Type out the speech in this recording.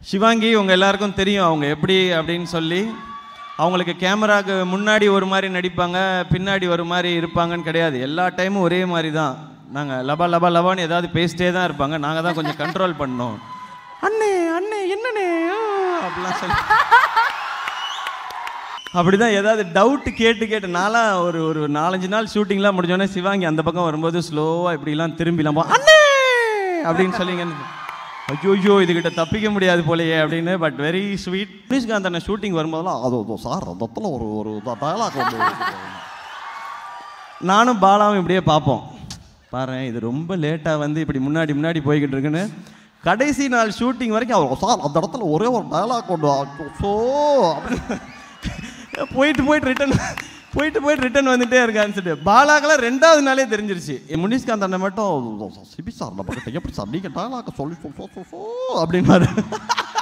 சிவாங்கி உங்கள் எல்லாருக்கும் தெரியும் அவங்க எப்படி அப்படின்னு சொல்லி அவங்களுக்கு கேமராக்கு முன்னாடி ஒரு மாதிரி நடிப்பாங்க பின்னாடி ஒரு மாதிரி இருப்பாங்கன்னு கிடையாது எல்லா டைமும் ஒரே மாதிரி தான் நாங்கள் லபா லபா லபான்னு ஏதாவது பேசிட்டே தான் இருப்பாங்க நாங்கள் தான் கொஞ்சம் கண்ட்ரோல் பண்ணோம் அண்ணே அண்ணே என்னண்ணே ஆ, அப்படிலாம் சொல்லி அப்படிதான் ஏதாவது டவுட் கேட்டு கேட்டு நான்லாம் ஒரு ஒரு நாலஞ்சு நாள் ஷூட்டிங்லாம் முடிஞ்சோடனே சிவாங்கி அந்த பக்கம் வரும்போது ஸ்லோவாக இப்படிலாம் திரும்பிலாம் போ அண்ணே அப்படின்னு சொல்லிங்க ஐயோ இதுகிட்ட தப்பிக்க முடியாது போலயே அப்படின்னு பட் வெரி ஸ்வீட் நிஷ்காந்த் அண்ணன் ஷூட்டிங் வரும்போதெல்லாம் அது அது சார் அந்த இடத்துல ஒரு ஒரு டயலாக் வந்து நானும் பாலாவும் இப்படியே பார்ப்போம் பாரு இது ரொம்ப லேட்டாக வந்து இப்படி முன்னாடி முன்னாடி போய்கிட்டு இருக்குன்னு கடைசி நாள் ஷூட்டிங் வரைக்கும் அவர் சார் அந்த இடத்துல ஒரே ஒரு டயலாக் கொண்டு வா. ஸோ அப்படின்னு போயிட்டு போயிட்டு ரிட்டன் போயிட்டு போயிட்டு ரிட்டன் வந்துட்டே இருக்கான்னு சொல்லிட்டு பாலாக்கெல்லாம் ரெண்டாவது நாளே தெரிஞ்சிருச்சு என் முனிஷ்காந்த் அண்ணன் மட்டும் சிபி சார் நம்ம கிட்ட எப்படி சார் நீங்கள் டயலாக சொல்லி சொல் சொல் சொல் சொல் அப்படின்னு